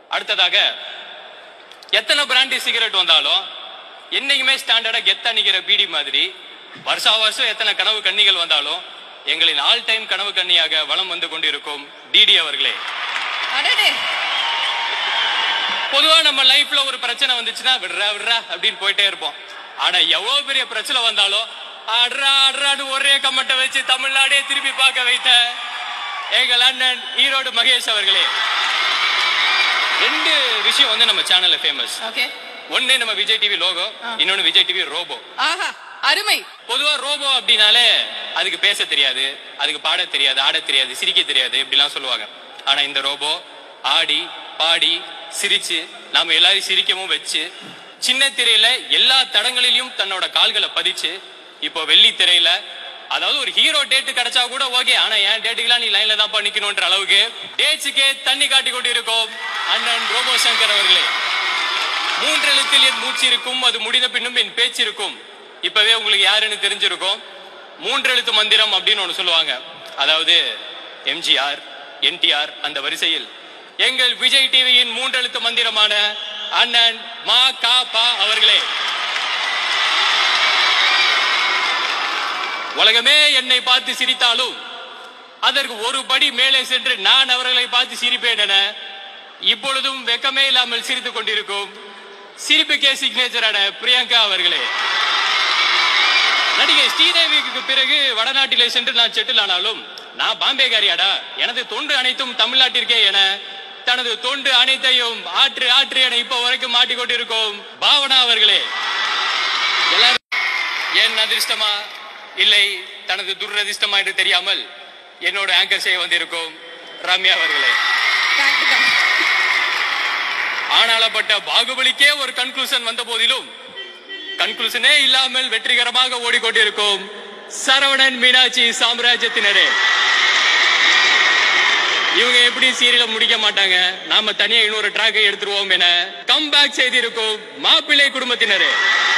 அடுத்ததாக எத்தனை brandy cigarette வந்தாலும் என்னைக்குமே ஸ்டாண்டர்டா கெத்தா நிக்கிற பீடி மாதிரி வருஷா வருஷம் எத்தனை கனவு கன்னிகள் வந்தாலும் எங்களின் ஆல் டைம் கனவு கன்னியாக வலம் வந்து கொண்டிருக்கும் டிடி அவர்களே அடடே பொதுவா நம்ம லைஃப்ல ஒரு பிரச்சனை வந்துச்சுன்னா விடுறா விடுறா அப்படின்னு போயிட்டே இருப்போம் ஆனா எவ்வளவு பெரிய பிரச்சனை வந்தாலும் அட்ரா அட்ரான்னு ஒரே கம்மட்டை வச்சு தமிழ்நாடே திருப்பி பார்க்க வைத்த எங்கள் அண்ணன் ஈரோடு மகேஷ் அவர்களே ரெண்டு விஷயம் வந்து நம்ம சேனல்ல ஃபேமஸ் ஓகே ஒண்ணு நம்ம விஜய் டிவி லோகோ இன்னொன்னு விஜய் டிவி ரோபோ ஆஹா அருமை பொதுவா ரோபோ அப்படின்னாலே அதுக்கு பேச தெரியாது அதுக்கு பாட தெரியாது ஆட தெரியாது சிரிக்க தெரியாது இப்படிலாம் சொல்லுவாங்க ஆனா இந்த ரோபோ ஆடி பாடி சிரிச்சு நாம எல்லாரையும் சிரிக்கவும் வச்சு சின்ன திரையில எல்லா தடங்களிலும் தன்னோட கால்களை பதிச்சு இப்போ வெள்ளி திரையில அதாவது ஒரு ஹீரோ டேட் கிடைச்சா கூட ஓகே ஆனா என் டேட்டுக்கெல்லாம் நீ லைன்ல தான் நிக்கணும்ன்ற அளவுக்கு டேட்ஸுக்கே தண்ணி காட்டி கொண்டு இருக்கோம் அண்ணன் ரோபோ சங்கர் அவர்களே மூன்றெழுத்தில் என் மூச்சு இருக்கும் அது முடிந்த பின்னும் என் பேச்சு இருக்கும் இப்பவே உங்களுக்கு யாருன்னு தெரிஞ்சிருக்கும் மூன்றெழுத்து மந்திரம் அப்படின்னு ஒண்ணு சொல்லுவாங்க அதாவது எம்ஜிஆர் என்டிஆர் அந்த வரிசையில் எங்கள் விஜய் டிவியின் மூன்றெழுத்து மந்திரமான அண்ணன் மா கா பா அவர்களே உலகமே என்னை பார்த்து சிரித்தாலும் அதற்கு ஒரு படி மேலே சென்று நான் அவர்களை பார்த்து சிரிப்பேன் என இப்பொழுதும் வெக்கமே இல்லாமல் சிரித்துக் கொண்டிருக்கும் சிரிப்புக்கே சிக்னேச்சரான பிரியங்கா அவர்களே நடிகை ஸ்ரீதேவிக்கு பிறகு வடநாட்டிலே சென்று நான் செட்டில் ஆனாலும் நான் பாம்பேகாரியாடா எனது தொண்டு அனைத்தும் தமிழ்நாட்டிற்கே என தனது தொண்டு அனைத்தையும் ஆற்று ஆற்று என இப்ப வரைக்கும் மாட்டிக்கொண்டிருக்கும் பாவனா அவர்களே எல்லாரும் என் அதிர்ஷ்டமா இல்லை தனது துரதிர்ஷ்டமா என்று தெரியாமல் என்னோட ஆங்கர் செய்ய வந்திருக்கும் ரம்யா அவர்களே Correct தான். ஆனாலப்பட்ட பாகுபலிக்கே ஒரு கன்க்ளூஷன் வந்த போதிலும் கன்க்ளூஷனே இல்லாமல் வெற்றிகரமாக ஓடிக்கொண்டிருக்கும் சரவணன் மீனாட்சி சாம்ராஜ்யத்தினரே இவங்க எப்படி சீரியல முடிக்க மாட்டாங்க நாம தனியா இன்னொரு ட்ராக்கை எடுத்துருவோம் என கம்பேக் செய்திருக்கும் மாப்பிள்ளை குடும்பத்தினரே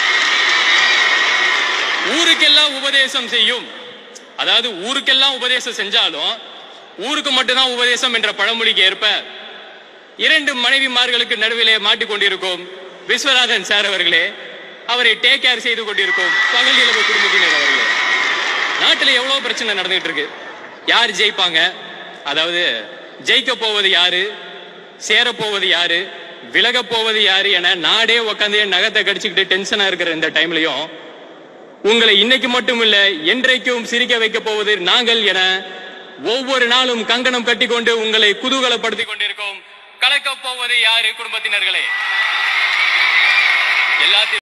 ஊருக்கெல்லாம் உபதேசம் செய்யும் அதாவது ஊருக்கெல்லாம் உபதேசம் செஞ்சாலும் ஊருக்கு மட்டும்தான் உபதேசம் என்ற பழமொழிக்கு ஏற்ப இரண்டு மனைவிமார்களுக்கு நடுவிலே மாட்டிக்கொண்டிருக்கும் விஸ்வநாதன் சார் அவர்களே அவரை டேக் கேர் செய்து கொண்டிருக்கும் பகல் இளவு குடும்பத்தினர் அவர்களே நாட்டுல எவ்வளவு பிரச்சனை நடந்துகிட்டு இருக்கு யார் ஜெயிப்பாங்க அதாவது ஜெயிக்க போவது யாரு சேர போவது யாரு விலக போவது யாரு என நாடே உட்காந்து நகத்தை கடிச்சுக்கிட்டு டென்ஷனா இருக்கிற இந்த டைம்லயும் உங்களை இன்னைக்கு மட்டும் இல்ல என்றைக்கும் சிரிக்க வைக்க போவது நாங்கள் என ஒவ்வொரு நாளும் கங்கணம் கட்டிக்கொண்டு உங்களை குதூகலப்படுத்திக் கொண்டிருக்கோம் கலக்கப் போவது யாரு குடும்பத்தினர்களே எல்லாத்தையும்